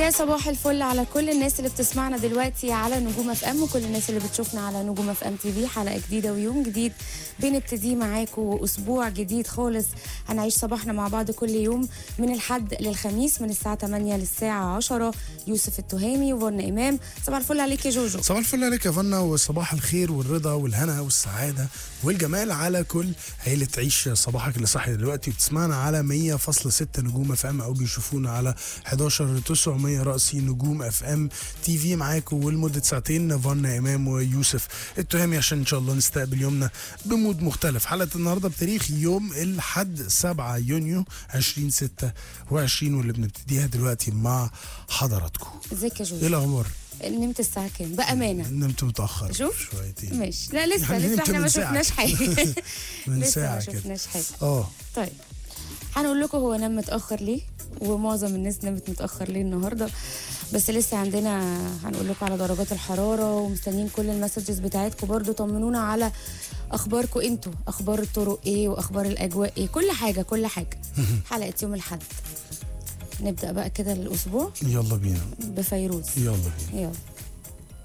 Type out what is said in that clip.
يا صباح الفل على كل الناس اللي بتسمعنا دلوقتي على نجوم اف ام وكل الناس اللي بتشوفنا على نجوم اف ام تي في حلقه جديده ويوم جديد بنبتدي معاكم واسبوع جديد خالص هنعيش صباحنا مع بعض كل يوم من الحد للخميس من الساعه 8 للساعه 10 يوسف التهامي وفرنا امام صباح الفل عليك يا جوجو صباح الفل عليك يا فنا وصباح الخير والرضا والهنا والسعادة والجمال على كل عيلة عيش صباحك اللي صاحي دلوقتي وبتسمعنا على 100.6 نجوم اف ام او بيشوفونا على 11 900 رأسي نجوم اف ام تي في معاكم ولمدة ساعتين فنا امام ويوسف التهامي عشان ان شاء الله نستقبل يومنا بمود مختلف حلقة النهارده بتاريخ يوم الحد 7 يونيو 2026 واللي بنبتديها دلوقتي مع حضراتكم ازيك يا ايه جوجو الاخبار؟ نمت الساعه كام بامانه نمت متأخر شوف. شويتين ماشي لا لسه يعني لسه نمت احنا ما من ساعة شفناش حاجه من لسه ما ساعة كده شفناش حاجه اه طيب هنقول لكم هو نام متاخر ليه ومعظم الناس نامت متاخر ليه النهارده بس لسه عندنا هنقول لكم على درجات الحراره ومستنيين كل المسجز بتاعتكم برضو طمنونا على اخباركم انتوا اخبار الطرق ايه واخبار الاجواء ايه كل حاجه كل حاجه حلقه يوم الاحد نبدا بقى كده الاسبوع يلا بينا بفيروز يلا بينا يلا